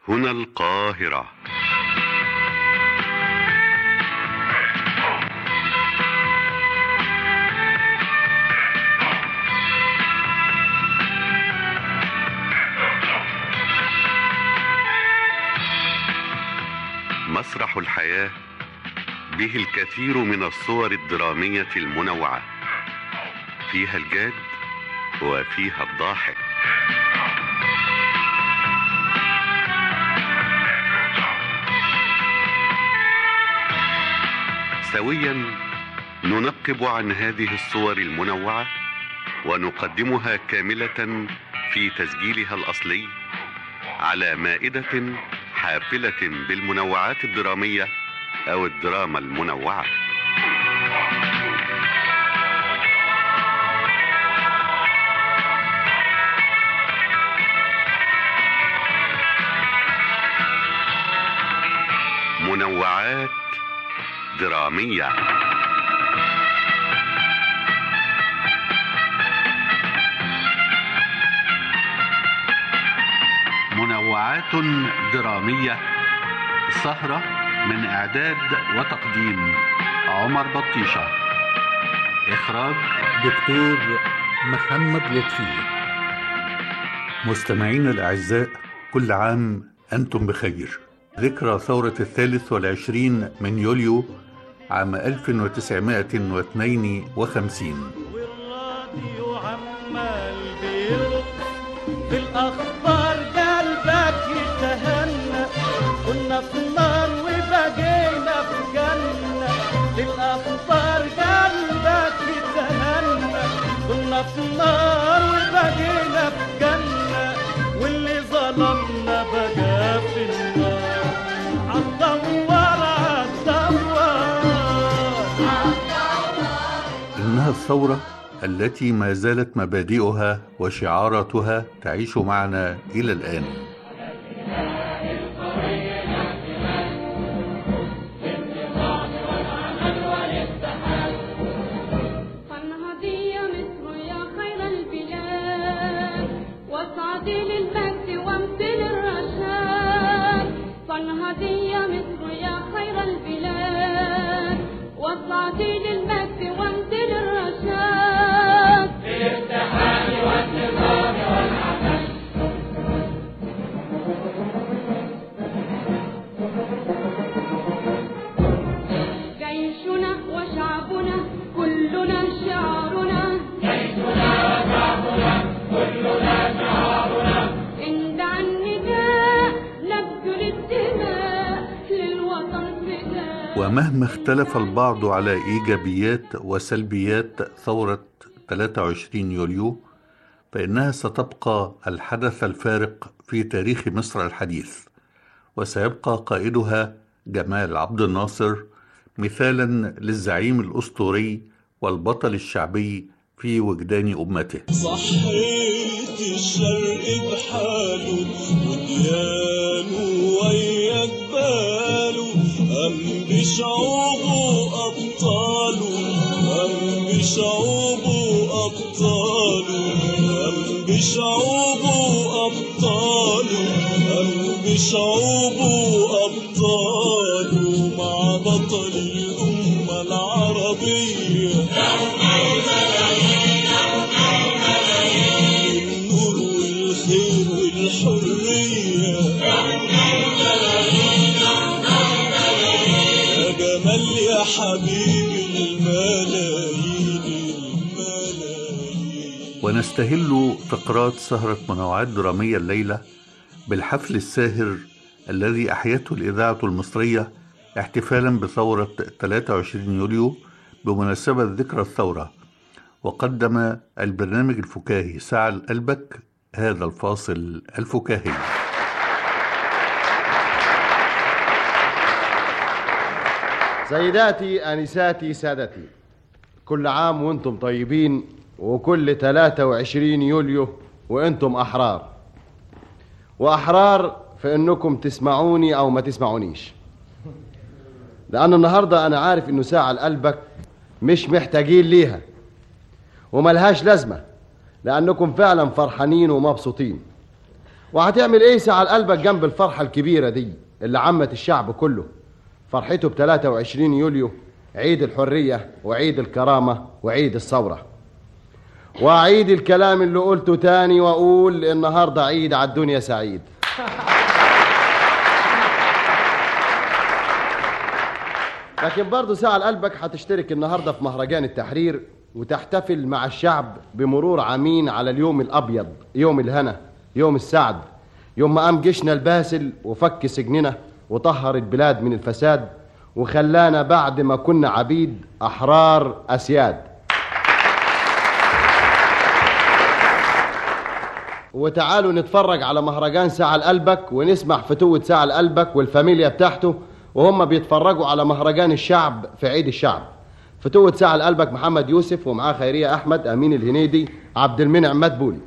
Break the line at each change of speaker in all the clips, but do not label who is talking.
هنا القاهرة مسرح الحياة به الكثير من الصور الدرامية المنوعة فيها الجاد وفيها الضاحك سويا ننقب عن هذه الصور المنوعة ونقدمها كاملة في تسجيلها الأصلي على مائدة حافلة بالمنوعات الدرامية أو الدراما المنوعة منوعات درامية
منوعات درامية سهرة من إعداد وتقديم عمر بطيشة إخراج
دكتور محمد لطفي
مستمعينا الأعزاء كل عام أنتم بخير ذكرى ثورة الثالث والعشرين من يوليو عام 1952
والراديو عمال بيرقص في الأخبار قلبك يتهنى كنا في النار وبقينا في جنة في الأخبار قلبك يتهنى كنا في النار وبقينا في جنة واللي ظلمنا بقى في النار عالدوار عالدوار
إنها الثورة التي ما زالت مبادئها وشعاراتها تعيش معنا إلى الآن
فالنهضية مصر يا خير البلاد واسعدي للمجد وامثل الرشاد فالنهضية مصر يا خير البلاد واسعدي للمجد وامثل الرشاد جيشنا وشعبنا كلنا شعارنا جيشنا وشعبنا كلنا شعارنا اندع النداء نبذل الدماء للوطن فداء
ومهما اختلف البعض على إيجابيات وسلبيات ثورة 23 يوليو فإنها ستبقى الحدث الفارق في تاريخ مصر الحديث وسيبقى قائدها جمال عبد الناصر مثالا للزعيم الأسطوري والبطل الشعبي في وجدان أمته
صحيت الشرق بحاله وديانه ويا جباله قام بشعوبه أبطاله قام بشعوبه أبطاله قام بشعوبه أبطاله قام بشعوبه أبطاله مع بطل الأمة العربية النور والخير والحرية يا جمال يا حبيبي الملايين الملايين
ونستهل فقرات سهرة منوعات درامية الليلة بالحفل الساهر الذي أحيته الإذاعة المصرية احتفالا بثورة 23 يوليو بمناسبة ذكرى الثورة وقدم البرنامج الفكاهي ساعة قلبك هذا الفاصل الفكاهي
سيداتي أنساتي سادتي كل عام وانتم طيبين وكل 23 يوليو وانتم أحرار وأحرار في انكم تسمعوني أو ما تسمعونيش لأن النهاردة أنا عارف إنه ساعة لقلبك مش محتاجين ليها وملهاش لازمة لأنكم فعلا فرحانين ومبسوطين وهتعمل ايه ساعة قلبك جنب الفرحة الكبيرة دي اللي عمت الشعب كله فرحته ب 23 يوليو عيد الحرية وعيد الكرامة وعيد الثورة وأعيد الكلام اللي قلته تاني وأقول النهاردة عيد على الدنيا سعيد لكن برضه ساعة قلبك هتشترك النهاردة في مهرجان التحرير وتحتفل مع الشعب بمرور عامين على اليوم الأبيض يوم الهنا يوم السعد يوم ما قام جيشنا الباسل وفك سجننا وطهر البلاد من الفساد وخلانا بعد ما كنا عبيد أحرار أسياد وتعالوا نتفرج على مهرجان ساعة لقلبك ونسمع فتوة ساعة لقلبك والفاميليا بتاعته وهم بيتفرجوا على مهرجان الشعب في عيد الشعب فتوة ساعة لقلبك محمد يوسف ومعاه خيرية أحمد أمين الهنيدي عبد المنعم مدبولي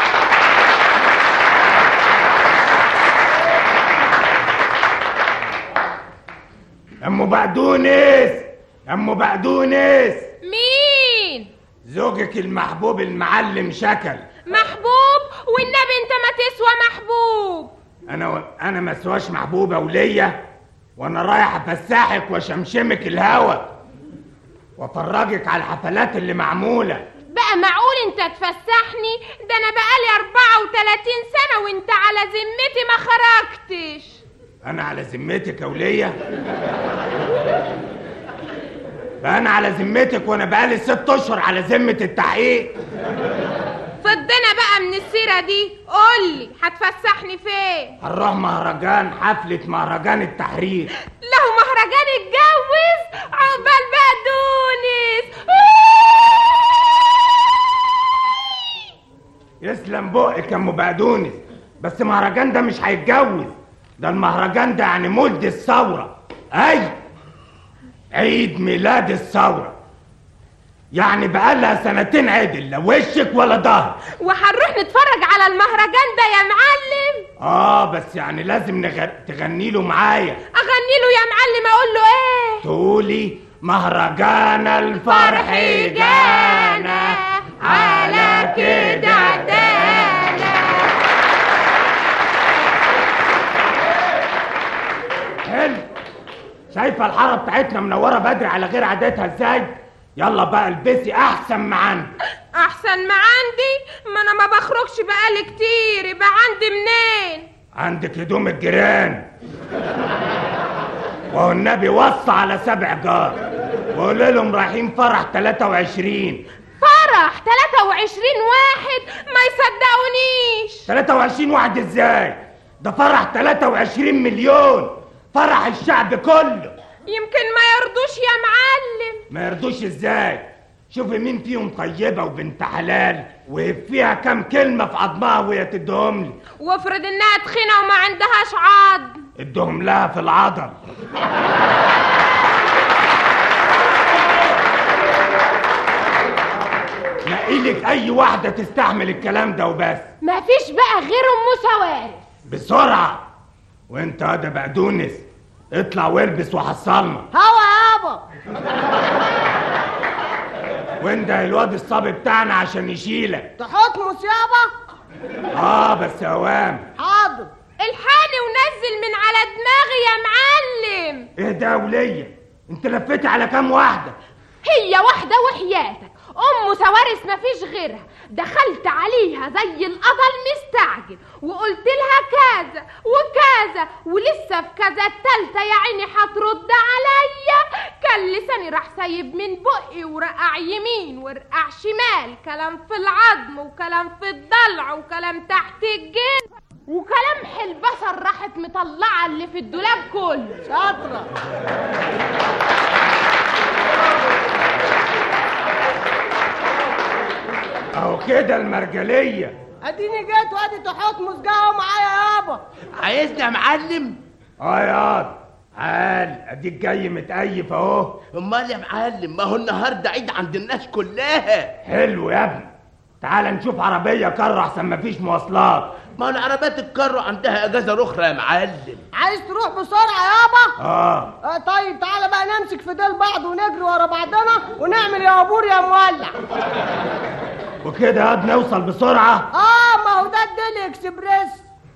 ام بقدونس ام بقدونس
مين
زوجك المحبوب المعلم شكل
محبوب والنبي انت ما تسوى محبوب
انا و... انا ما سواش محبوبه وليا وانا رايح افسحك وشمشمك الهوا وافرجك على الحفلات اللي معموله
بقى معقول انت تفسحني ده انا بقالي 34 سنة وانت على ذمتي ما خرجتش
انا على ذمتك يا ولية بقى انا على ذمتك وانا بقالي ست اشهر على ذمة التحقيق
فضنا بقى من السيرة دي قولي هتفسحني فين
هنروح مهرجان حفلة مهرجان التحرير
له مهرجان اتجوز عقبال بقى دونس
يسلم بقك يا ام بقدونس بس مهرجان ده مش هيتجوز ده المهرجان ده يعني مولد الثورة اي عيد ميلاد الثورة يعني بقالها سنتين عدل لا وشك ولا ظهر
وهنروح نتفرج على المهرجان ده يا معلم
اه بس يعني لازم نغ... تغني له معايا
اغني له يا معلم اقول له ايه
تقولي مهرجان الفرح جانا على كده عدانا حلو شايفه الحاره بتاعتنا منوره بدري على غير عادتها ازاي يلا بقى البسي احسن ما عندي
احسن ما عندي ما انا ما بخرجش بقالي كتير يبقى عندي منين
عندك هدوم الجيران وهو النبي وصى على سبع جار وقول لهم رايحين فرح 23
فرح 23 واحد ما يصدقونيش
23 واحد ازاي ده فرح 23 مليون فرح الشعب كله
يمكن ما يرضوش يا معلم
ما يرضوش ازاي شوفي مين فيهم طيبة وبنت حلال وفيها كام كلمة في عظمها وهي تدهم لي
وافرض انها تخينة وما عندهاش عظم
ادهم لها في العضل نقيلك اي واحدة تستحمل الكلام ده وبس
ما فيش بقى غير ام سوارف
بسرعة وانت يا ده بقدونس اطلع والبس وحصلنا
هوا يابا
وانت الواد الصبي بتاعنا عشان يشيلك
تحط يابا
اه بس اوام
حاضر
الحقني ونزل من على دماغي يا معلم
ايه ده يا ولية انت لفيتي على كام واحدة
هي واحدة وحياتك أم سوارس مفيش غيرها دخلت عليها زي القضل مستعجل وقلت لها كذا وكذا ولسه في كذا التالتة يا عيني هترد عليا كان لساني راح سايب من بقي ورقع يمين ورقع شمال كلام في العظم وكلام في الضلع وكلام تحت الجلد وكلام البصر راحت مطلعة اللي في الدولاب كله
شاطرة
اهو كده المرجلية
اديني جيت وادي تحط مسجاها معايا يابا
عايزني يا معلم
اه ياض عال اديك جاي متأيف اهو
امال يا معلم ما هو النهارده عيد عند الناس كلها
حلو يا ابني تعال نشوف عربية كر احسن مفيش مواصلات
ما هو العربيات الكارو عندها اجازه اخرى يا معلم
عايز تروح بسرعة يابا
اه
آه طيب تعالى بقى نمسك في ديل بعض ونجري ورا بعضنا ونعمل يا عبور يا مولع
وكده ياض نوصل بسرعة
اه ما هو ده الديل اكسبريس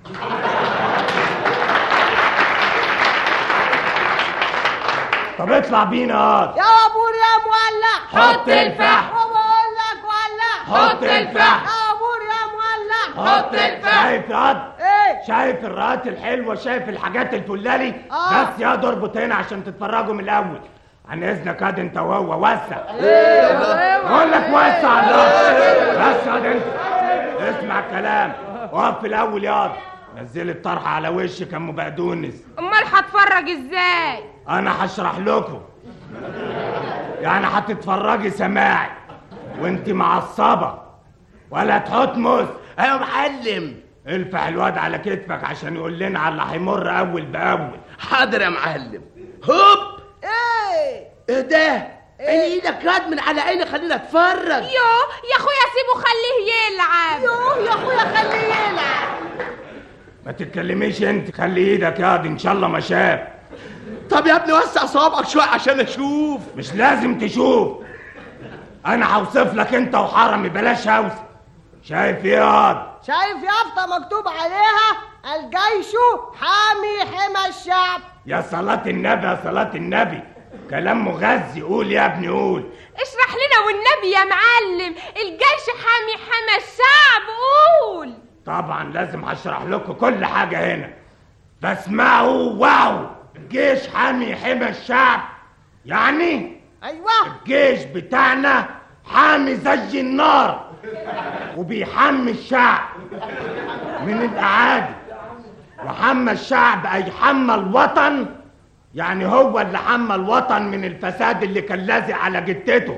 طب اطلع بينا ياض
يا وابور يا مولع
حط الفحم.
وبقول لك ولع
حط الفحم.
يا وابور يا مولع
حط الفحم شايف ياض
ايه
شايف الرقات الحلوه شايف الحاجات الفلالي
آه.
بس يا اربط هنا عشان تتفرجوا من الاول عن اذنك هاد انت وهو وسع بقول لك وسع الله بس هاد انت اسمع الكلام وقف في الاول ياض نزل الطرحه على وشك يا ام بقدونس
امال هتفرج ازاي
انا هشرح لكم يعني هتتفرجي سماعي وانت معصبه ولا تحتمس
ايوه يا معلم
الفح الواد على كتفك عشان يقول لنا على اللي هيمر اول باول
حاضر يا معلم هوب
ايه
ايه ده عيني ايدك ياض من على عيني خلينا اتفرج
يو يا اخويا سيبه خليه يلعب
يوه يا اخويا خليه يلعب
ما تتكلميش انت خلي ايدك ياض ان شاء الله ما شاف
طب يا ابني وسع صوابعك شويه عشان اشوف
مش لازم تشوف انا هوصف لك انت وحرمي بلاش هوس شايف ايه ياض
شايف يافطة مكتوب عليها الجيش حامي حمى الشعب
يا صلاة النبي يا صلاة النبي كلام مغذي قول يا ابني قول
اشرح لنا والنبي يا معلم الجيش حامي حمى الشعب قول
طبعا لازم هشرح لكم كل حاجة هنا فاسمعوا واو الجيش حامي حمى الشعب يعني
ايوه
الجيش بتاعنا حامي زي النار وبيحمي الشعب من الاعادي وحمى الشعب اي حمى الوطن يعني هو اللي حمى الوطن من الفساد اللي كان لازق على جتته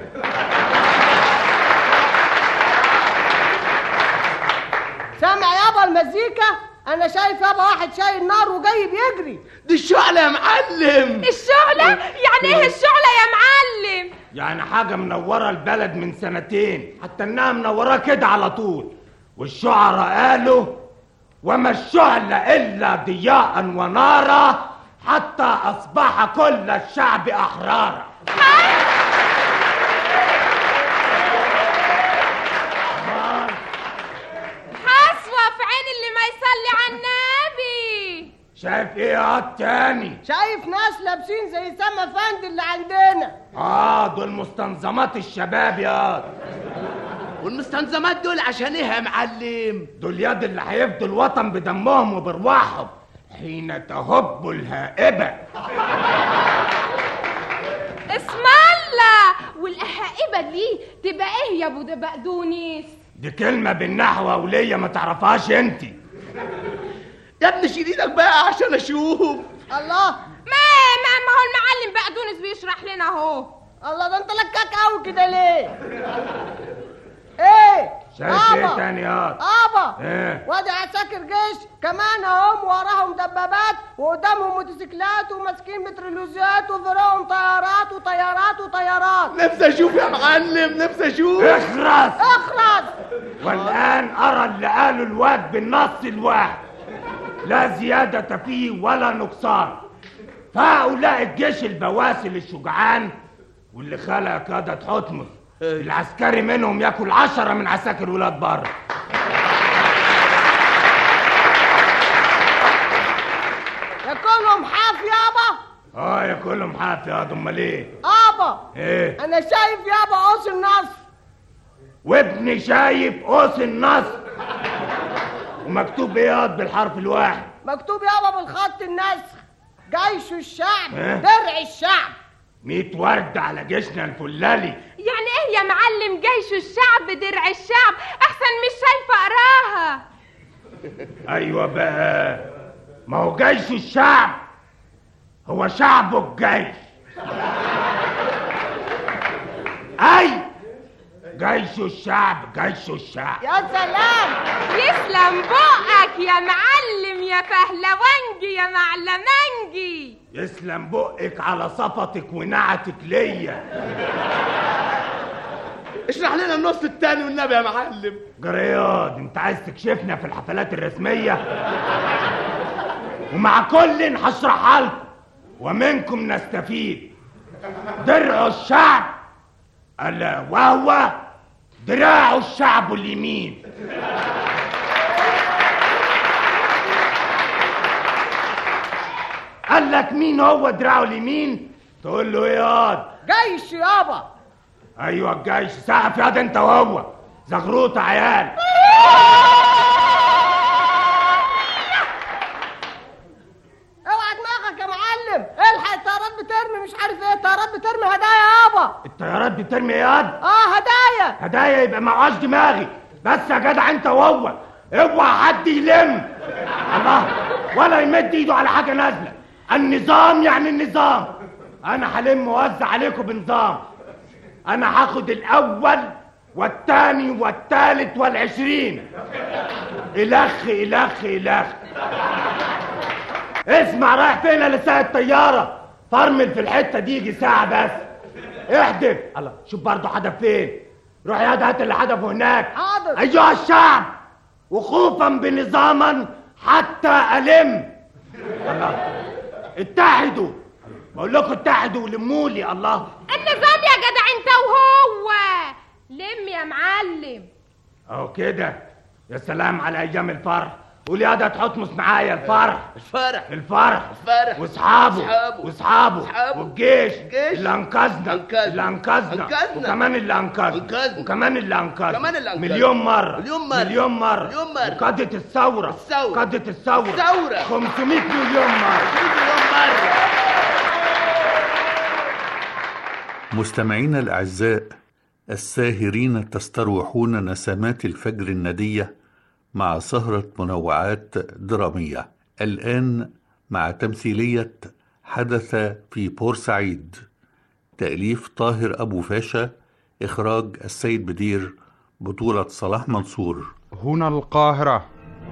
سامع يابا المزيكا انا شايف يابا واحد شايل نار وجاي بيجري
دي الشعلة يا معلم
الشعلة يعني ايه الشعلة يا معلم
يعني حاجة منورة البلد من سنتين حتى انها منوراه كده على طول والشعراء قالوا وما الشعل الا ضياء ونارا حتى اصبح كل الشعب احرارا
حسوة في عين اللي ما يصلي على النبي
شايف ايه يا تاني
شايف ناس لابسين زي سما فند اللي عندنا
اه دول مستنظمات الشباب يا
والمستنظمات دول عشان ايه يا معلم
دول ياد اللي هيفدوا الوطن بدمهم وبرواحهم حين تهب الهائبة
اسم الله والحائبة دي تبقى ايه يا ابو بقدونس
دي كلمة بالنحو ولية ما تعرفهاش انت
يا ابني شيل ايدك بقى عشان اشوف
الله
ما ما ما هو المعلم بقدونس بيشرح لنا اهو
الله ده انت لكاك قوي كده ليه ايه
شايف ايه
آبا.
تاني يا
ابا
ايه
وادي عساكر جيش كمان اهم وراهم دبابات وقدامهم موتوسيكلات وماسكين بتريلوزيات وفراهم طيارات وطيارات وطيارات
نفسي اشوف يا معلم نفسي اشوف
اخرس
اخرس
والآن أرى اللي قاله الواد بالنص الواحد لا زيادة فيه ولا نقصان فهؤلاء الجيش البواسل الشجعان واللي خلق كادة حتمس العسكري منهم ياكل عشرة من عساكر ولاد بره
ياكلهم حاف يابا
اه ياكلهم حاف يا واد، امال ايه
ابا
ايه
انا شايف يابا قوس النصر
وابني شايف قوس النصر ومكتوب ايه يا واد بالحرف الواحد
مكتوب يابا بالخط النسخ جيش الشعب
إيه؟
درع الشعب
ميت ورد على جيشنا الفلالي
يعني ايه يا معلم جيش الشعب درع الشعب احسن مش شايفه اقراها
ايوه بقى ما هو جيش الشعب هو شعب الجيش اي جيش الشعب جيش الشعب
يا سلام
يسلم بقك يا معلم يا فهلونجي يا معلمنجي
يسلم بقك على صفتك ونعتك ليا
اشرح لنا النص التاني والنبي يا معلم
جرياد انت عايز تكشفنا في الحفلات الرسمية ومع كل هشرحها لكم ومنكم نستفيد درع الشعب ألا وهو دراع الشعب اليمين قال لك مين هو دراعه اليمين تقول له ياض
جيش يابا
ايوه الجيش سقف ياض انت وهو زغروطه عيال
اوعى دماغك يا معلم الحق الطيارات بترمي مش عارف ايه الطيارات بترمي هدايا يابا
الطيارات بترمي ياض
اه هدايا
هدايا يبقى معاش دماغي بس يا جدع انت وهو اوعى حد يلم الله ولا يمد ايده على حاجه نازله النظام يعني النظام انا هلم واوزع عليكم بنظام انا هاخد الاول والتاني والتالت والعشرين الخ الخ الخ اسمع رايح فين انا ساعة الطيارة فرمل في الحتة دي يجي ساعة بس احدف الله شوف برضه حدف فين روح يا هات اللي حدفه هناك
حاضر
ايها الشعب وخوفا بنظاما حتى الم الله اتحدوا بقول لكم اتحدوا ولموا لي الله
النظام يا جدع انت وهو لم يا معلم
اهو كده يا سلام على ايام الفرح قول يا ده تحطمس معايا الفرح
الفرح
الفرح
الفرح
واصحابه
واصحابه.
واصحابه
واصحابه.
والجيش
الجيش.
اللي انقذنا
أنقذنا.
اللي انقذنا
أنقذنا.
وكمان اللي انقذنا
أنقذنا.
وكمان اللي انقذنا
كمان اللي أنقذنا.
مليون مرة
مليون مرة.
مليون مرة
مليون مرة.
وقادة الثورة
الثورة.
قادة الثورة
الثورة.
500 مليون مرة
مليون مرة
مستمعينا الأعزاء الساهرين تستروحون نسمات الفجر الندية مع سهرة منوعات درامية الآن مع تمثيلية حدث في بورسعيد تأليف طاهر أبو فاشا إخراج السيد بدير بطولة صلاح منصور
هنا القاهرة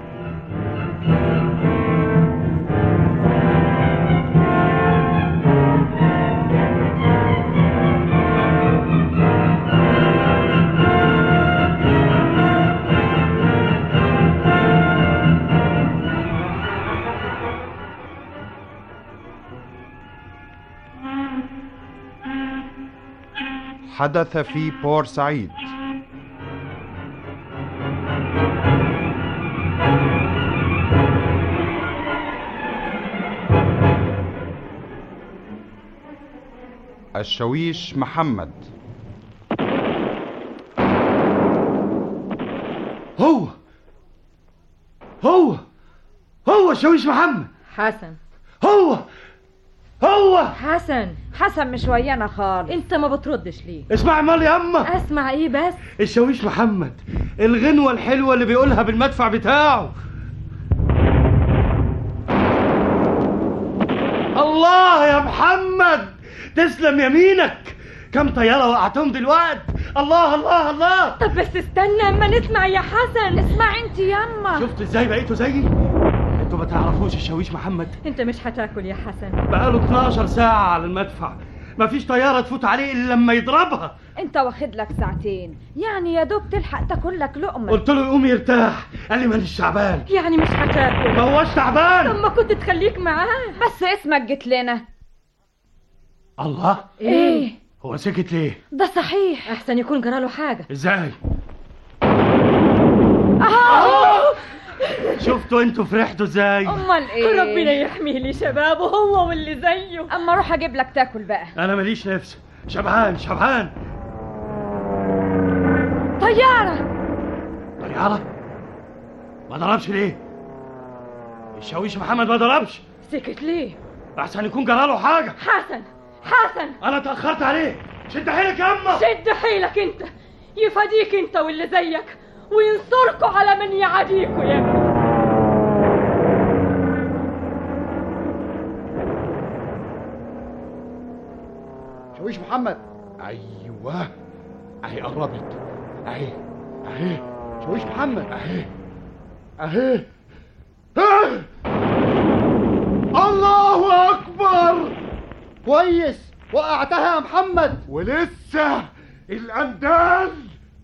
حدث في بورسعيد الشويش محمد
هو هو هو شويش محمد
حسن
هو هو
حسن حسن مش ويانا خالص انت ما بتردش ليه
اسمع مال يا اما
اسمع ايه بس
الشويش محمد الغنوة الحلوة اللي بيقولها بالمدفع بتاعه الله يا محمد تسلم يمينك كم طيارة وقعتهم دلوقتي الله الله الله
طب بس استنى اما نسمع يا حسن اسمع انت ياما
شفت ازاي بقيتوا زيي انتوا ما تعرفوش الشويش محمد
انت مش هتاكل يا حسن
بقاله 12 ساعة على المدفع مفيش طيارة تفوت عليه إلا لما يضربها
انت واخد لك ساعتين يعني يا دوب تلحق تاكل لك لقمه
قلت له يقوم يرتاح قال لي مانيش تعبان
يعني مش هتاكل
ما هوش تعبان
طب ما كنت تخليك معاه بس اسمك جيت لنا
الله
ايه
هو سكت ليه
ده صحيح احسن يكون جراله حاجه
ازاي
آه.
شفتوا انتوا فرحتوا ازاي
امال ايه ربنا يحميه لي شبابه هو واللي زيه اما اروح اجيب لك تاكل بقى
انا ماليش نفس شبعان شبعان
طياره
طيارة ما ضربش ليه الشاويش محمد ما ضربش
سكت ليه
احسن يكون جراله حاجة
حسن حسن
انا اتأخرت عليه شد حيلك يا اما
شد حيلك انت يفاديك انت واللي زيك وينصركوا على من يعاديكوا يا ابني
شويش محمد
ايوه اهي قربت اهي اهي
شويش محمد
اهي اهي آه! الله اكبر
كويس وقعتها يا محمد
ولسه الاندال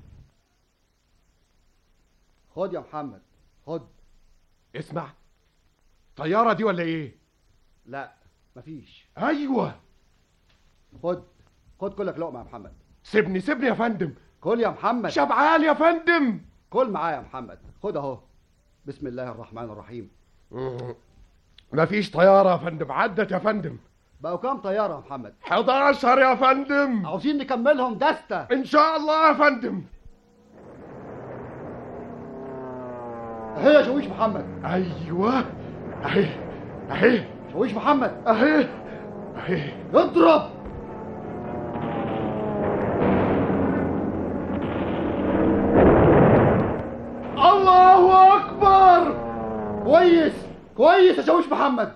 خد يا محمد خد
اسمع طيارة دي ولا ايه
لا مفيش
ايوه
خد خد كلك لقمه يا محمد
سيبني سيبني يا فندم
كل يا محمد
شبعان يا فندم
كل معايا يا محمد خد اهو بسم الله الرحمن الرحيم
مفيش طيارة يا فندم عدت يا فندم
بقوا كام طيارة يا محمد
11 يا فندم
عاوزين نكملهم دستة
ان شاء الله يا فندم
اهي يا شويش محمد
ايوه اهي اهي
شويش محمد
اهي اهي
اضرب
الله اكبر
كويس كويس يا شويش محمد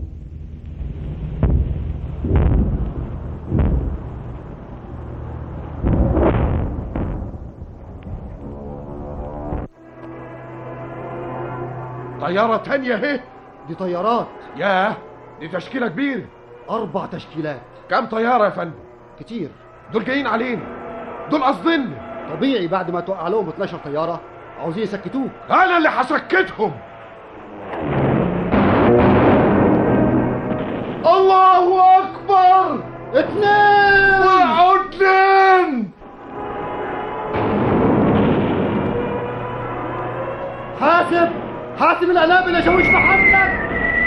طيارة تانية اهي
دي طيارات
ياه دي تشكيلة كبيرة
أربع تشكيلات
كام طيارة يا فندم
كتير
دول جايين علينا دول قاصديننا
طبيعي بعد ما توقع لهم 12 طيارة عاوزين يسكتوك
انا اللي هسكتهم الله اكبر
اتنين
وقعوا اتنين
حاسب حاسب القنابل يا شويش محمد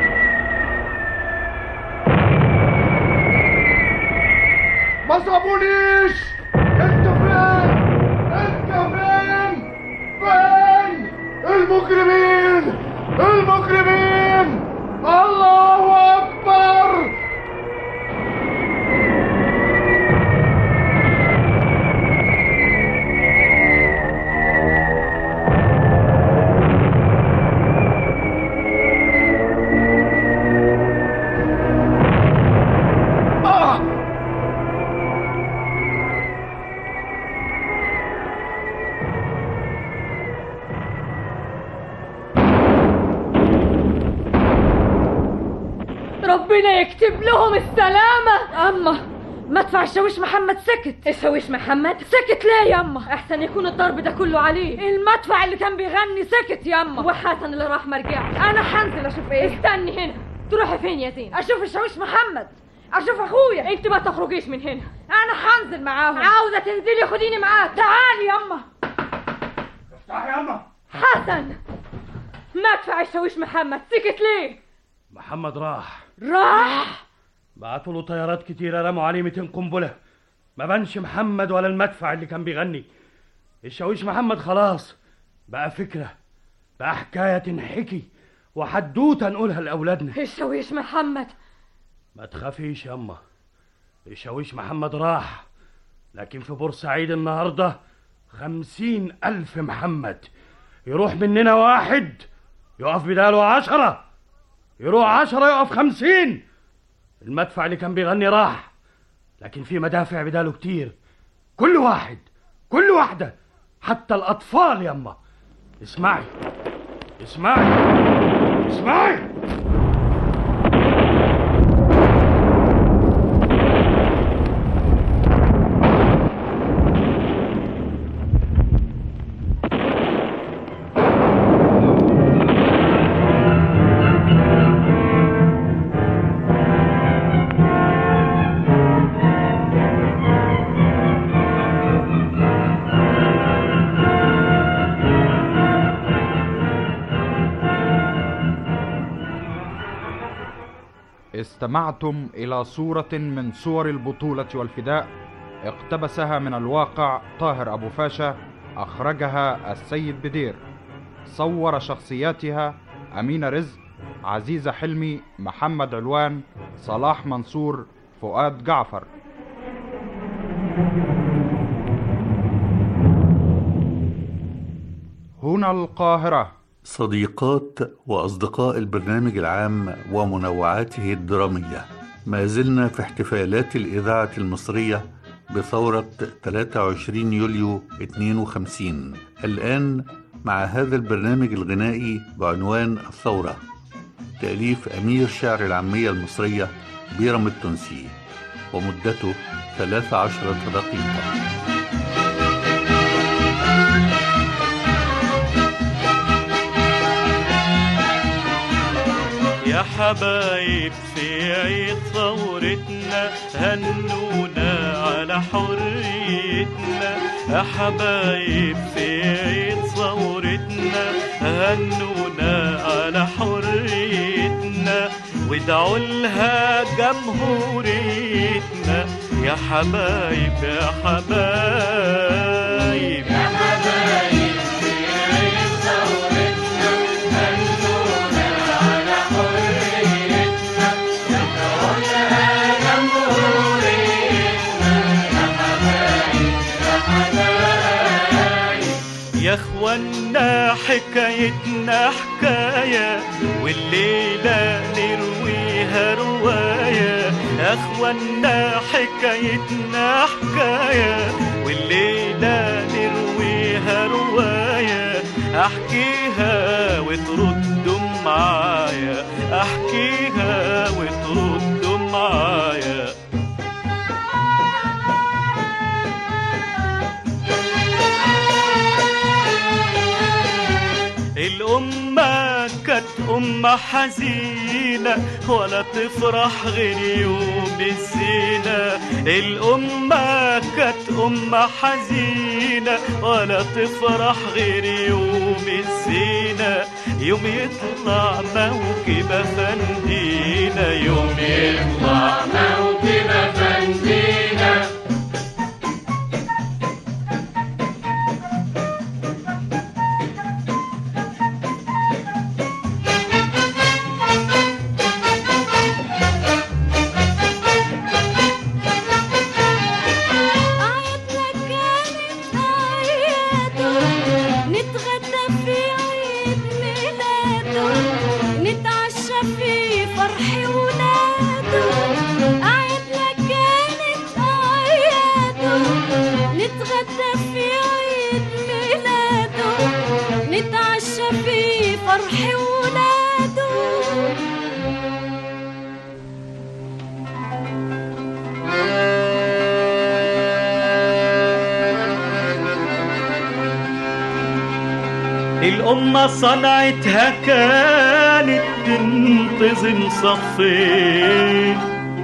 ما صابونيش انتوا فين انتوا فين فين المجرمين المجرمين الله اكبر آه!
ربنا يكتب لهم السلامة أما مدفع الشاويش محمد سكت الشاويش محمد سكت ليه يا أما أحسن يكون الضرب ده كله عليه المدفع اللي كان بيغني سكت يا أما وحسن اللي راح مرجعش أنا هنزل أشوف إيه استني هنا تروحي فين يا زين أشوف الشاويش محمد أشوف أخويا أنت ما تخرجيش من هنا أنا هنزل معاهم عاوزة تنزلي خديني معاك تعالي يا أما
افتحي يا اما
حسن مدفع الشاويش محمد سكت ليه
محمد راح
راح
بعتوا له طيارات كتيرة رموا عليه 200 قنبلة ما بانش محمد ولا المدفع اللي كان بيغني الشاويش محمد خلاص بقى فكرة بقى حكاية تنحكي وحدوتة نقولها لأولادنا
الشاويش محمد
ما تخافيش ياما الشاويش محمد راح لكن في بورسعيد النهاردة خمسين ألف محمد يروح مننا واحد يقف بداله عشرة يروح عشرة يقف خمسين المدفع اللي كان بيغني راح لكن في مدافع بداله كتير كل واحد كل واحدة حتى الأطفال ياما اسمعي اسمعي اسمعي
استمعتم إلى صورة من صور البطولة والفداء اقتبسها من الواقع طاهر أبو فاشا أخرجها السيد بدير صور شخصياتها أمينة رزق عزيزة حلمي محمد علوان صلاح منصور فؤاد جعفر هنا القاهرة
صديقات وأصدقاء البرنامج العام ومنوعاته الدرامية ما زلنا في احتفالات الإذاعة المصرية بثورة 23 يوليو 52 الآن مع هذا البرنامج الغنائي بعنوان الثورة تأليف أمير شعر العامية المصرية بيرم التونسي ومدته 13 دقيقة
يا حبايب في عيد ثورتنا هنونا على حريتنا يا حبايب في عيد ثورتنا هنونا على حريتنا وادعوا لها جمهوريتنا يا حبايب يا حبايب يا حبايب في عيد ثورتنا هنونا على حريتنا ادعوا لها جمهوريتنا يا حبايب يا حبايب يا اخوانا حكايتنا حكاية والليلة نرويها رواية يا اخوانا حكايتنا حكاية والليلة نرويها رواية احكيها وتردوا معايا احكيها وتردوا معايا الأمة كانت أمة حزينة ولا تفرح غير يوم الزينة الأمة كانت أمة حزينة ولا تفرح غير يوم الزينة يوم يطلع موكب أفندينا يوم يطلع موكب أفندينا
نتغدى في عيد ميلاده نتعشى في فرح ولاده أعيادنا كانت أعياده نتغدى في عيد ميلاده نتعشى في فرح ولاده
الأمة صنعتها كانت تنتظم صفين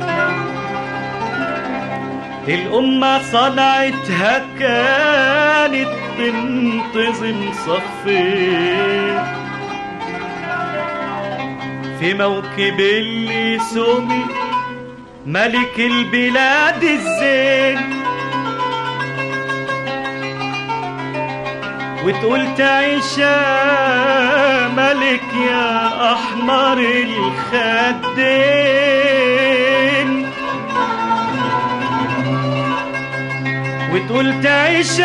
الأمة صنعتها كانت تنتظم صفين في موكب اللي سمي ملك البلاد الزين وتقول تعيش يا ملك يا احمر الخدين وتقول تعيش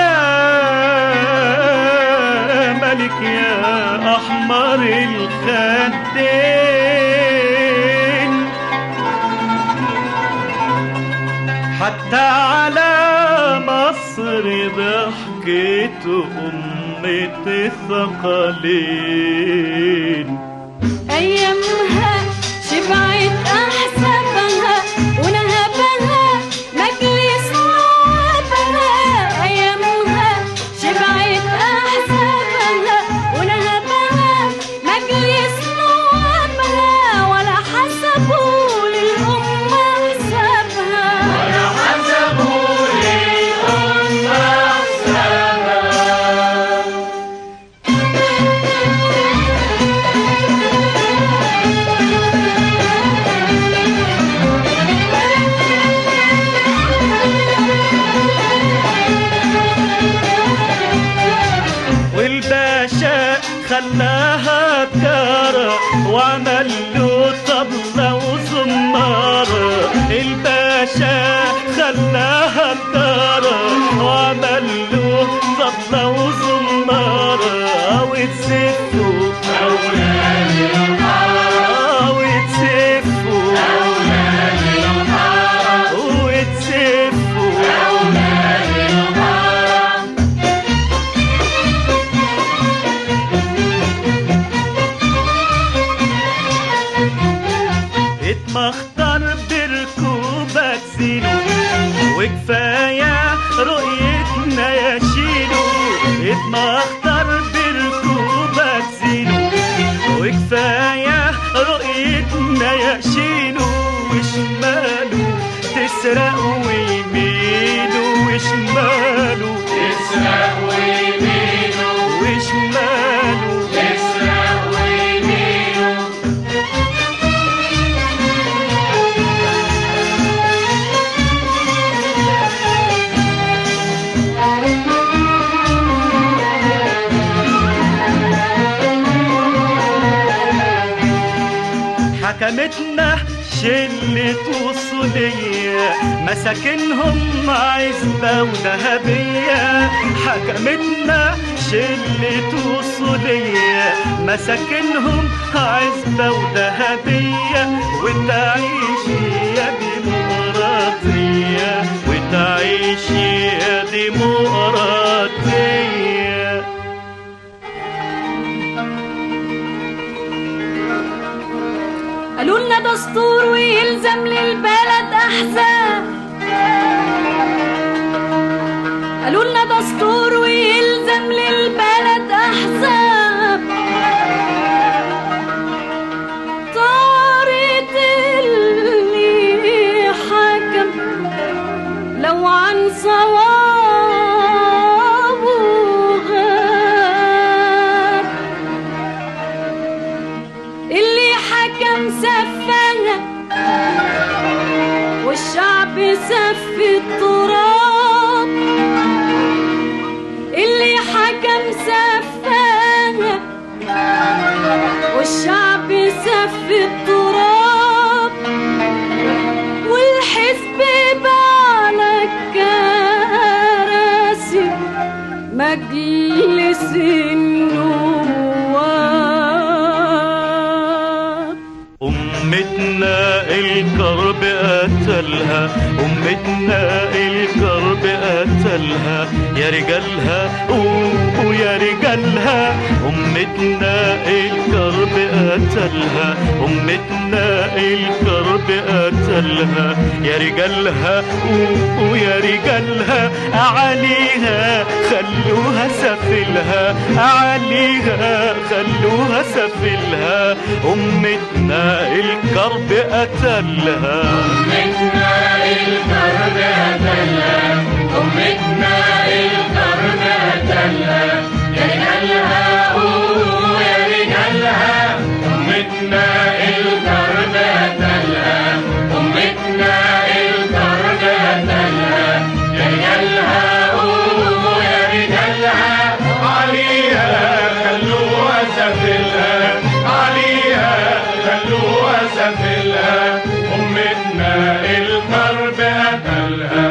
يا ملك يا احمر الخدين حتى على مصر ضحكت أمة الثقلين
أيامها شبعت أحسابها ونهبها مجلس نوابها أيامها شبعت أحسابها ونهبها مجلس نوابها ولا حسبوا للأمة حسابها ولا حسبوا للأمة حسابها
والباشا خلاها بكارة وعمل له طبلة وزمارة الباشا خلاها بكارة وعمل له طبلة وزمارة وتسفوا أولاد الحارة وتسفوا أولاد الحارة وتسفوا أولاد الحارة اتمختر بركوبك زينو وكفاية رؤيتنا يا شيلو اتمختر بركوبك زينو وكفاية رؤيتنا يا شيلو وشماله تسرق ويمينه وشماله تسرق ويمينه وشماله تسرق ويمينه حكمتنا شلة وصولية مساكنهم عزبة وذهبية حكمتنا شلة وصولية مساكنهم عزبة وذهبية وتعيش يا ديمقراطية وتعيش يا ديمقراطية
قالوا لنا دستور ويلزم للبلد احزاب قالوا لنا دستور ويلزم للبلد احزاب طارت اللي حكم لو عن صوابه غاب اللي حكم سفنا والشعب سف التراب اللي حكم سفنا والشعب سف التراب والحزب على الكراسي مجلس النواب
أمتنا الكرب قتلها أمتنا الكرب قتلها يا رجالها أوه يا رجالها أمتنا الكرب قتلها أمتنا الكرب قتلها يا رجالها أوه يا رجالها عليها خلوها سفلها عليها خلوها سفلها أمتنا الكرب قتلها
أمتنا الكرب قتلها أمتنا الكرب قتلها يا رجالها أوه يا رجالها أمتنا الكرب قتلها أمتنا الكرب قتلها يا رجالها أوه يا رجالها عليها خلوها سفلها عليها خلوها سفلها أمتنا الكرب قتلها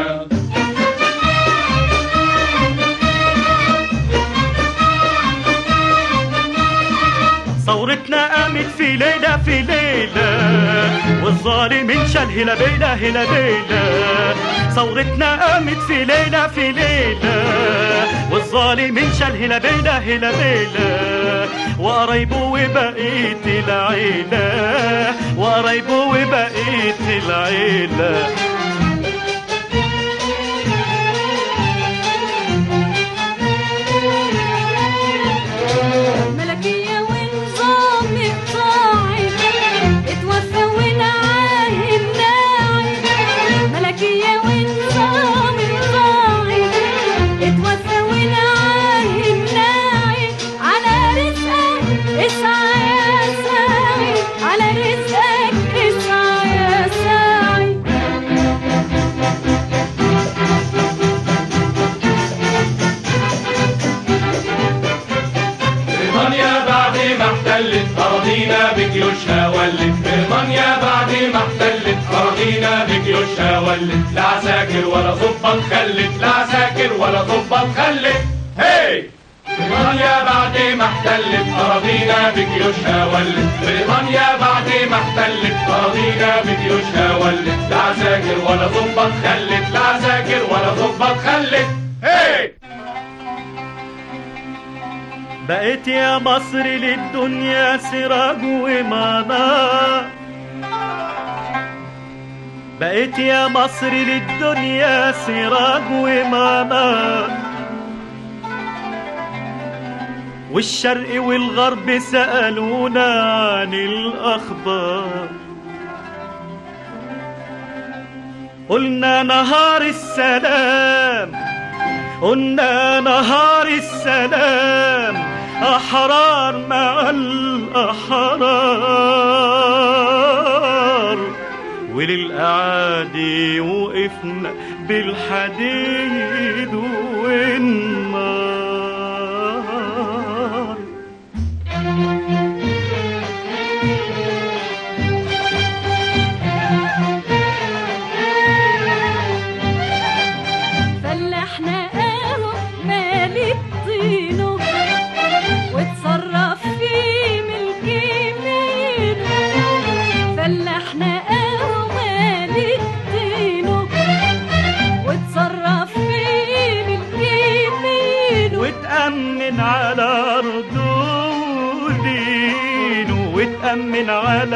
ثورتنا قامت في ليلة في ليلة والظالم انشال هلا بيلا هلا بيلا ثورتنا قامت في ليلة في ليلة والظالم انشال هلا بيلا هلا بيلا وقرايبه وبقية العيلة وقرايبه وبقية العيلة
ملكية ونظام الطاعي اتوفى ونعاهد ناعي ملكية ونظام الطاعي اتوفى ونعاهد ناعي على رزقك اسعى يا ساعي على رزقك اسعى يا ساعي
بريطانيا بعد ما احتلت أراضينا بجيوشها ولت بريطانيا بعد ما احتلت أراضينا بجيوشها ولت لا عساكر ولا ضباط خلت لا عساكر ولا ضباط خلت هي بريطانيا بعد ما احتلت أراضينا بجيوشها ولت بريطانيا بعد ما احتلت أراضينا بجيوشها ولت لا عساكر ولا ضباط خلت لا عساكر ولا ضباط خلت هي
بقيت يا مصر للدنيا سراج ومنار بقيت يا مصر للدنيا سراج ومنار والشرق والغرب سألونا عن الأخبار قلنا نهار السلام قلنا نهار السلام أحرار مع الأحرار وللأعادي وقفنا بالحديد والنار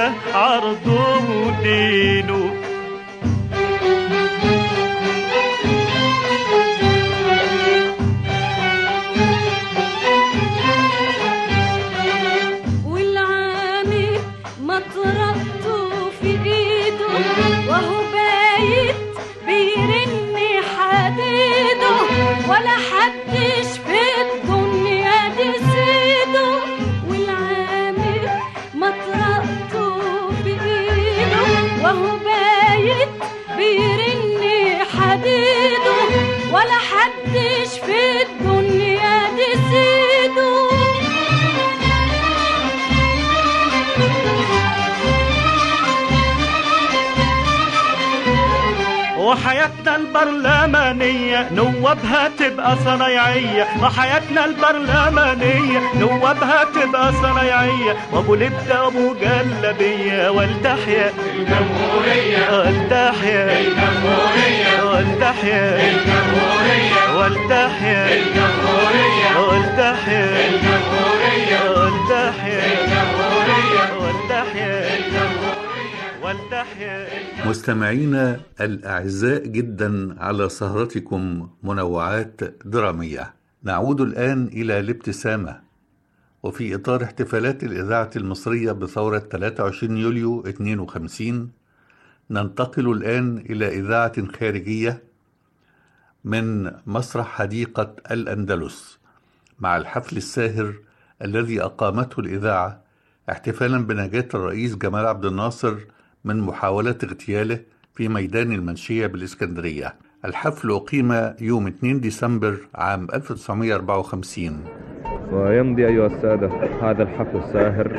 لله عرضه ودينه
والعامل مطرقته في ايده وهو بايت بيرن حديده ولا حدش في الدنيا دي سيده والعامل مطرقته في ايده وهو بايت بيرن حديده ولا حدش في الدنيا دي سيده
وحياتنا البرلمانية نوابها تبقى صنايعية وحياتنا البرلمانية نوابها تبقى صنايعية وابو لبدة ابو جلبية والتحيا
الجمهورية
والتحيا
الجمهورية
والتحيا
الجمهورية
والتحيا
الجمهورية
والتحيا
الجمهورية
والتحيا
الجمهورية
والتحيا والتحيا
مستمعينا الأعزاء جدا على سهرتكم منوعات درامية نعود الآن إلى الابتسامة وفي إطار احتفالات الإذاعة المصرية بثورة 23 يوليو 52 ننتقل الآن إلى إذاعة خارجية من مسرح حديقة الأندلس مع الحفل الساهر الذي أقامته الإذاعة احتفالا بنجاة الرئيس جمال عبد الناصر من محاولة اغتياله في ميدان المنشية بالإسكندرية الحفل أقيم يوم 2 ديسمبر عام 1954
ويمضي أيها السادة هذا الحفل الساهر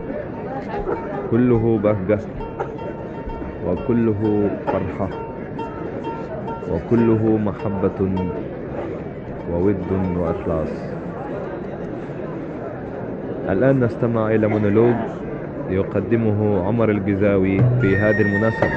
كله بهجة وكله فرحة وكله محبة وود وإخلاص الآن نستمع إلى مونولوج يقدمه عمر الجزاوي في هذه المناسبة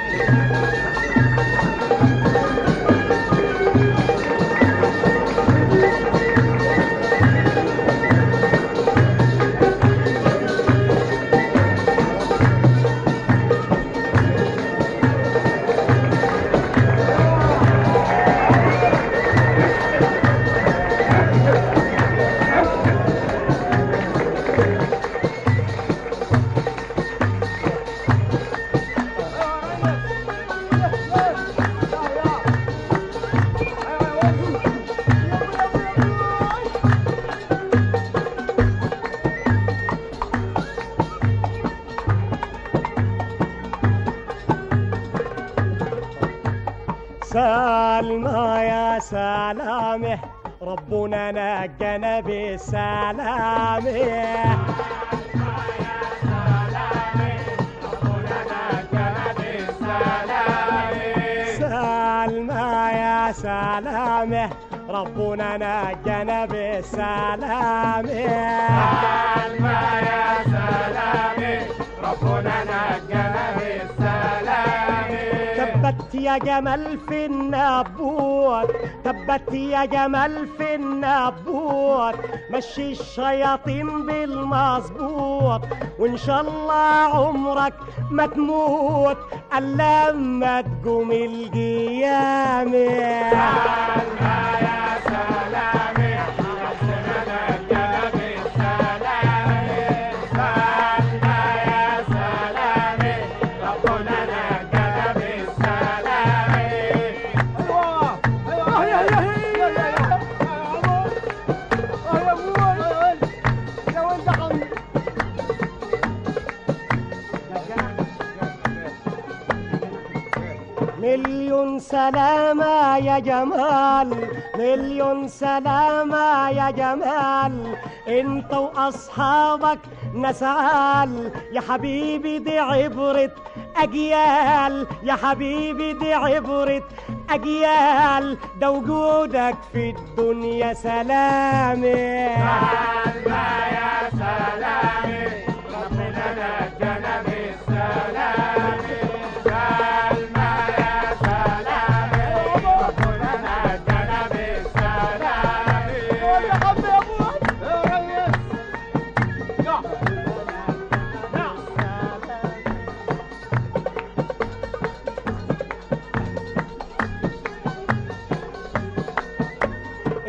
سلمى يا سلامه ربنا نجانا بالسلامه سلمى يا سلامه ربنا نجانا بالسلامه
سلمى يا سلامة ربنا نجانا بالسلامة
تبت يا جمال في النبوت تبت يا جمال في النبوت مشي الشياطين بالمظبوط وان شاء الله عمرك ما تموت الا لما تقوم القيامه مليون سلامة يا جمال مليون سلامة يا جمال انت واصحابك نسعال يا حبيبي دي عبرة اجيال يا حبيبي دي عبرة اجيال ده وجودك في الدنيا سلامة
يا سلامة ربنا نجانا بالسلامة سلمى يا سلامة ربنا نجانا بالسلامة يا حب يا ابوك يا ريس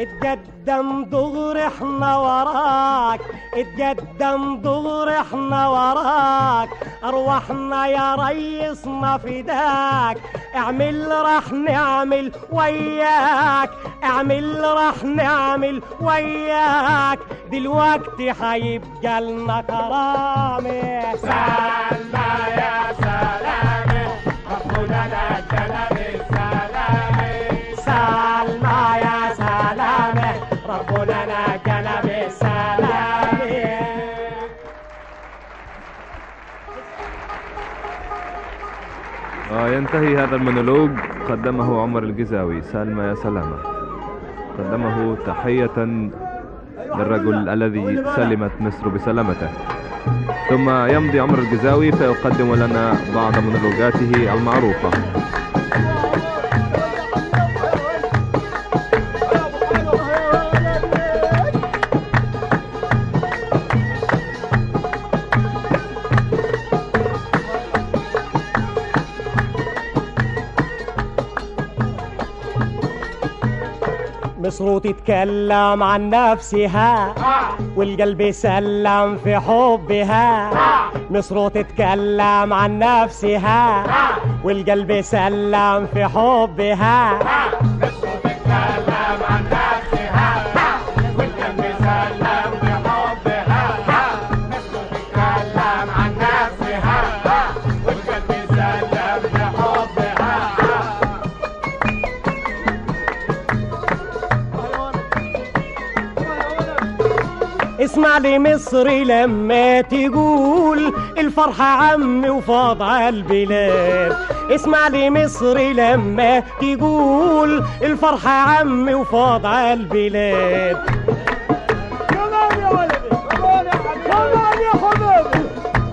اتقدم دغري احنا وراك اتقدم دغري احنا وراك ارواحنا يا ريسنا فداك اعمل راح نعمل وياك اعمل راح نعمل وياك دلوقتي هيبقى لنا كرامه
سلمى يا سلامة ربنا نجانا بالسلامة
سلمى يا سلامة ربنا نجانا بالسلامة
وينتهي هذا المونولوج قدمه عمر الجزاوي سالمة يا سلامة قدمه تحية للرجل الذي سلمت مصر بسلامته ثم يمضي عمر الجزاوي فيقدم لنا بعض مونولوجاته المعروفة
مصر تتكلم عن نفسها والقلب سلم في حبها مصر تتكلم عن نفسها والقلب سلم في حبها
تتكلم عن نفسها والقلب سلم بحبها مصر تتكلم عن نفسها والقلب سلم بحبها
اسمع لي مصري لما تقول الفرحة عمي وفاض على البلاد اسمع لي مصري لما تقول الفرحة عمي وفاض على البلاد
كمان يا ولدي كمان يا حبيبي كمان يا حبيبي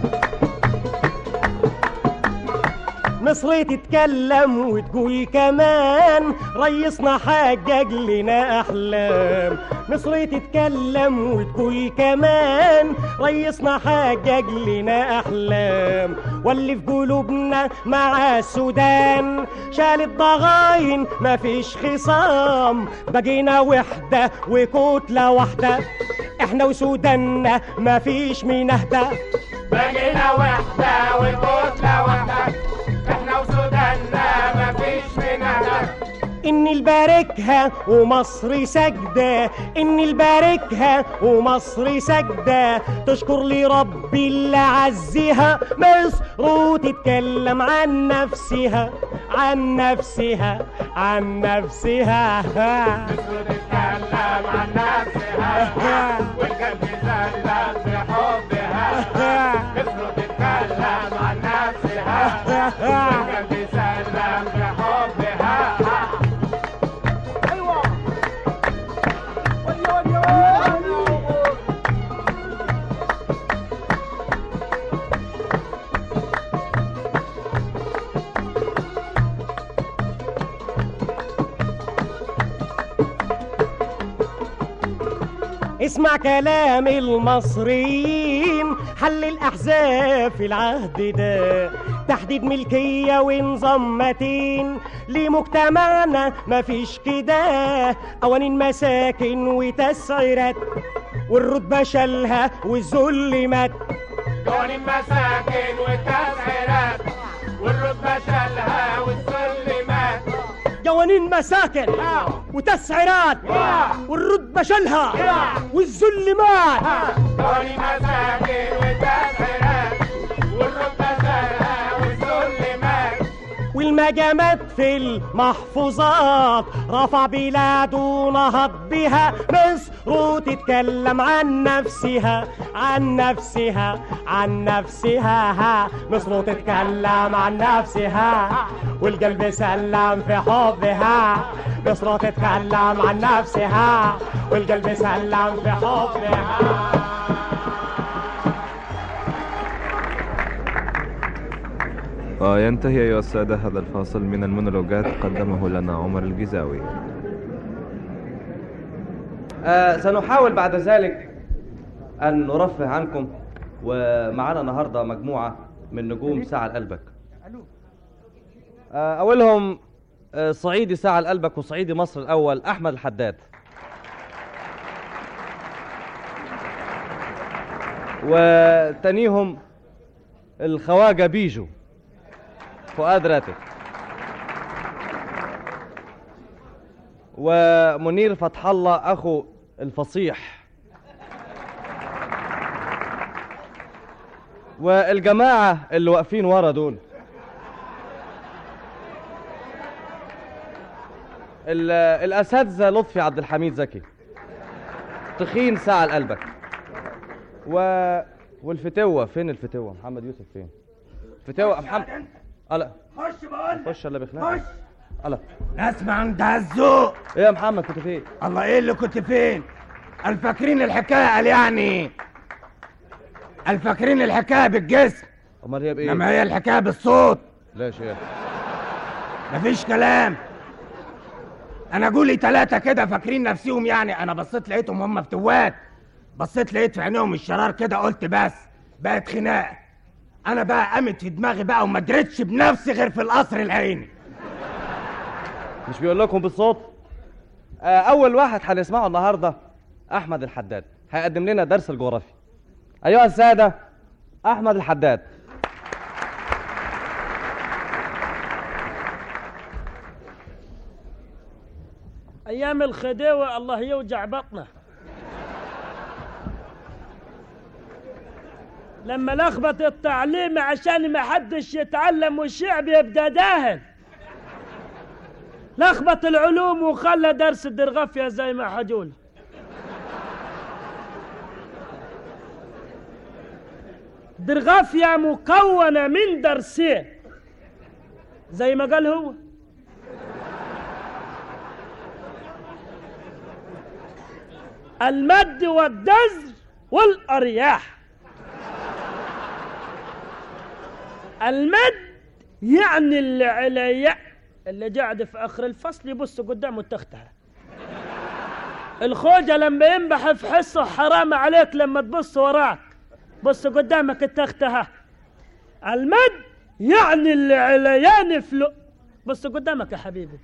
مصر تتكلم وتقول كمان ريسنا حقق لنا احلام مصر تتكلم وتقول كمان ريسنا حقق لنا احلام واللي في قلوبنا مع السودان شال الضغاين مفيش خصام بقينا وحده وكتله واحده احنا وسوداننا مفيش مين اهدى
بقينا وحدة وكتلة واحدة احنا وسوداننا مفيش منها
إني الباركها ومصر سجدة إني الباركها ومصر سجدة تشكر لي ربي اللي عزها مصر وتتكلم عن نفسها عن نفسها عن نفسها
تتكلم عن نفسها والقلب سلم بحبها مصر تتكلم عن نفسها والقلب سلم بحبها
اسمع كلام المصريين حل الأحزاب في العهد ده تحديد ملكية ونظام متين لمجتمعنا مفيش كده قوانين مساكن وتسعيرات والرتبة شالها والذل مات
قوانين مساكن والتسعيرات والرتبة شالها والذل مات
قوانين مساكن وتسعيرات والرتبة شالها والذل مات
قوانين مساكن والتسعيرات والرتبة شالها والذل مات
والمجامات في المحفوظات رفع بلاده ونهض بها مصر وتتكلم عن نفسها عن نفسها عن نفسها ها مصر تتكلم عن نفسها والقلب سلم في حبها مصر تتكلم عن نفسها والقلب سلم في حبها
وينتهي أيها السادة هذا الفاصل من المونولوجات قدمه لنا عمر الجزاوي
آه سنحاول بعد ذلك أن نرفه عنكم ومعنا النهاردة مجموعة من نجوم ساعة لقلبك آه أولهم آه صعيدي ساعة لقلبك وصعيدي مصر الأول أحمد الحداد وتانيهم الخواجة بيجو فؤاد راتب ومنير فتح الله أخو الفصيح والجماعة اللي واقفين ورا دول ال- الأساتذة لطفي عبد الحميد زكي تخين ساعة لقلبك و... والفتوة فين الفتوة محمد يوسف فين فتوة محمد ألا
خش بقول
خش اللي بخلاف
خش
ألا
نسمع عند الذوق
ايه يا محمد كنت فين
الله ايه اللي كنت فين الفاكرين الحكايه قال يعني الفاكرين الحكايه بالجسم
امال هي بايه
انما هي الحكايه بالصوت
لا يا شيخ
مفيش كلام انا قولي ثلاثة كده فاكرين نفسيهم يعني انا بصيت لقيتهم هم فتوات بصيت لقيت في عينيهم الشرار كده قلت بس بقت خناقة انا بقى قامت في دماغي بقى وما دريتش بنفسي غير في القصر العيني
مش بيقول لكم بالصوت آه، اول واحد هنسمعه النهارده احمد الحداد هيقدم لنا درس الجغرافيا ايها الساده احمد الحداد
ايام الخديوه الله يوجع بطنه لما لخبط التعليم عشان ما حدش يتعلم والشعب يبقى داهن لخبط العلوم وخلى درس الدرغفية زي ما حجول درغفية مكونة من درسين زي ما قال هو المد والدزر والأرياح المد يعني اللي عليا اللي قاعد في آخر الفصل يبص قدامه تختها الخوجة لما ينبح في حصة حرام عليك لما تبص وراك بص قدامك التختها المد يعني اللي عليان فلو بص قدامك يا حبيبي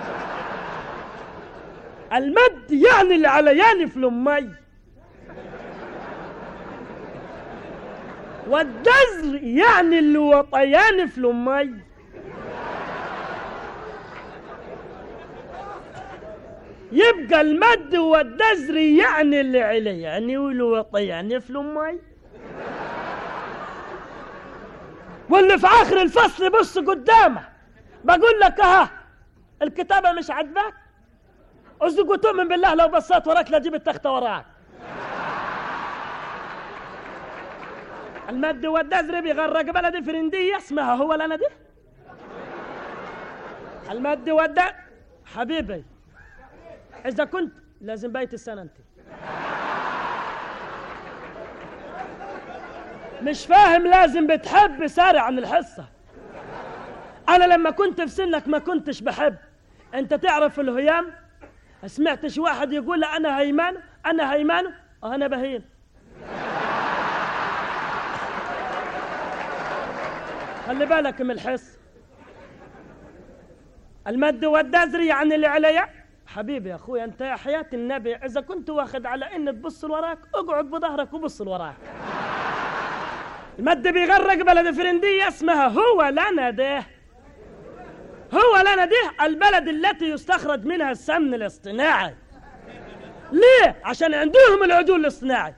المد يعني اللي عليان في الأمي والدزر يعني اللي وطيان في الأمي يبقى المد والدزر يعني اللي عليه يعني والوطيان في الأمي واللي في آخر الفصل بص قدامه بقول لك ها الكتابة مش عجبك اصدق وتؤمن بالله لو بصيت وراك لا جيب التختة وراك المد والدزر بيغرق بلد فرندية اسمها هو لنا دي المد والد حبيبي إذا كنت لازم بيت السنة أنت مش فاهم لازم بتحب سارع عن الحصة أنا لما كنت في سنك ما كنتش بحب أنت تعرف الهيام سمعتش واحد يقول أنا هيمان أنا هيمان أنا بهيم خلي بالك من الحس المد والدزر يعني اللي عليا حبيبي يا اخويا انت يا حياة النبي اذا كنت واخد على ان تبص لوراك اقعد بظهرك وبص لوراك المد بيغرق بلد فرندية اسمها هو لنا ده هو لنا ده البلد التي يستخرج منها السمن الاصطناعي ليه عشان عندهم العدول الاصطناعي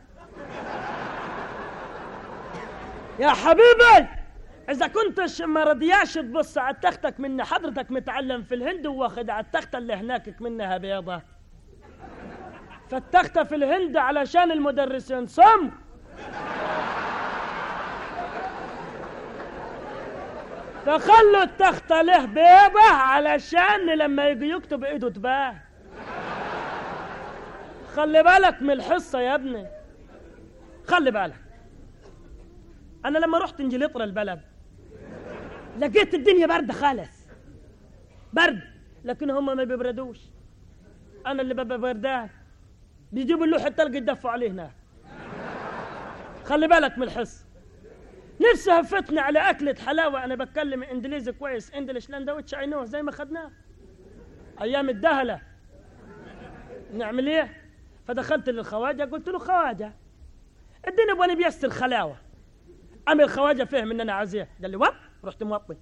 يا حبيبي إذا كنتش ما رضياش تبص على تختك من حضرتك متعلم في الهند واخد على التختة اللي هناك منها بيضة فالتختة في الهند علشان المدرسين صم فخلوا التختة له بيضة علشان لما يجي يكتب ايده تبان خلي بالك من الحصة يا ابني خلي بالك انا لما رحت انجلترا البلد لقيت الدنيا برد خالص برد لكن هم ما بيبردوش انا اللي ببقى بردان بيجيبوا اللوح التلج يدفوا عليه هناك خلي بالك من الحص نفسي هفتني على أكلة حلاوة أنا بتكلم إنجليزي كويس إنجلش لاندوتش عينوه زي ما خدناه أيام الدهلة نعمل إيه؟ فدخلت للخواجة قلت له خواجة اديني ابواني بيست الخلاوه قام الخواجه فهم ان انا عايز ايه قال لي وب رحت موطي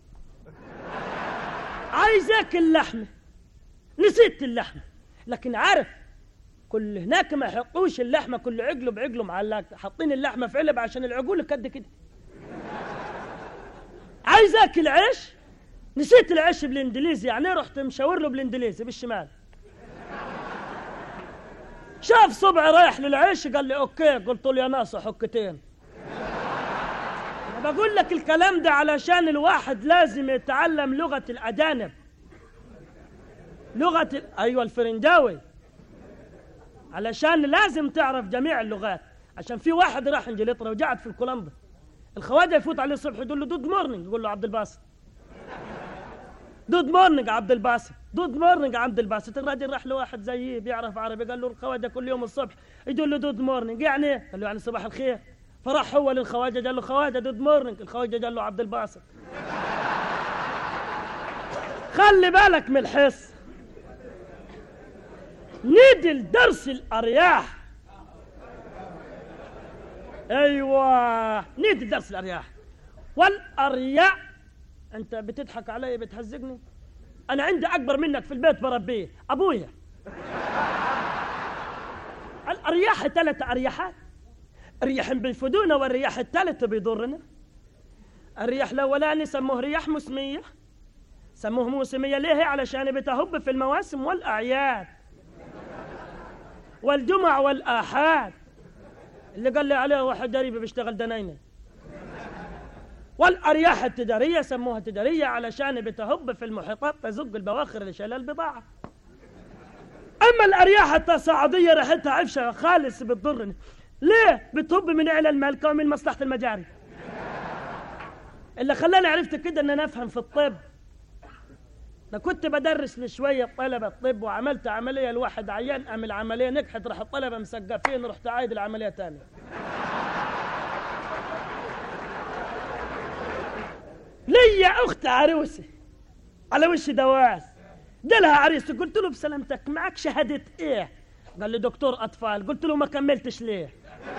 عايز اكل لحمه نسيت اللحمه لكن عارف كل هناك ما يحطوش اللحمه كل عجله بعجله معلق حاطين اللحمه في علب عشان العجول قد كده عايز اكل عيش نسيت العيش بالانجليزي يعني رحت مشاور له بالانجليزي بالشمال شاف صبعي رايح للعيش قال لي اوكي قلت له يا ناس حكتين أنا بقول لك الكلام ده علشان الواحد لازم يتعلم لغة الأجانب لغة ال... أيوة الفرنجاوي علشان لازم تعرف جميع اللغات عشان في واحد راح انجلترا وقعد في الكولومبا الخواجه يفوت عليه الصبح يقول له دود مورنينج يقول له عبد الباسط دود مورنينج عبد الباسط دود مورنينج عبد الباسط الراجل راح لواحد زيه بيعرف عربي قال له الخواجه كل يوم الصبح يقول له دود مورنينج يعني ايه؟ قال له يعني صباح الخير فراح هو للخواجه قال له خواجه دود مورنينج الخواجه قال له عبد الباسط خلي بالك من الحس نيجي لدرس الارياح ايوه نيجي لدرس الارياح والارياح انت بتضحك علي بتهزقني انا عندي اكبر منك في البيت بربيه ابويا الارياح ثلاث ارياحات رياح بيفيدونا والرياح الثالث بيضرنا الرياح الاولاني سموه رياح موسميه سموه موسميه ليه علشان بتهب في المواسم والاعياد والجمع والآحاد اللي قال لي عليه واحد قريبي بيشتغل دناينة والأرياح التجارية سموها تجارية علشان بتهب في المحيطات تزق البواخر لشيل البضاعة أما الأرياح التصاعدية ريحتها عفشة خالص بتضرني ليه؟ بتهب من إعلى الملكة ومن مصلحة المجاري اللي خلاني عرفت كده إن أنا أفهم في الطب انا كنت بدرس لشويه طلبه طب وعملت عمليه لواحد عيان قام العمليه نجحت راح الطلبه مسقفين رحت عايد العمليه تاني ليا اخت عروسه على وش دواس جالها عريس قلت له بسلامتك معك شهاده ايه قال لي دكتور اطفال قلت له ما كملتش ليه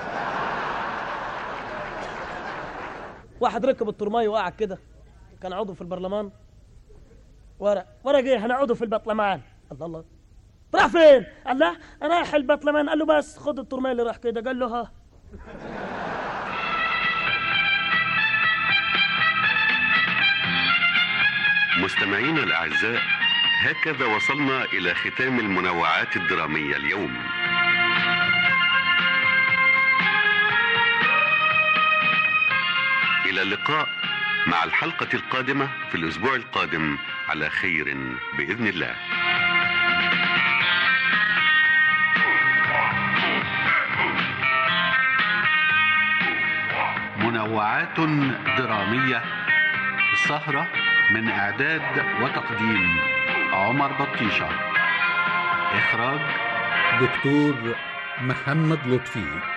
واحد ركب الترماي وقعد كده كان عضو في البرلمان ورق ورق ايه انا عضو في البطلمان الله الله راح فين الله انا رايح البطلمان قال له بس خد الترماي اللي راح كده قال له ها
مستمعينا الأعزاء هكذا وصلنا إلى ختام المنوعات الدرامية اليوم إلى اللقاء مع الحلقة القادمة في الأسبوع القادم على خير بإذن الله
منوعات درامية سهرة من إعداد وتقديم عمر بطيشة إخراج
دكتور محمد لطفي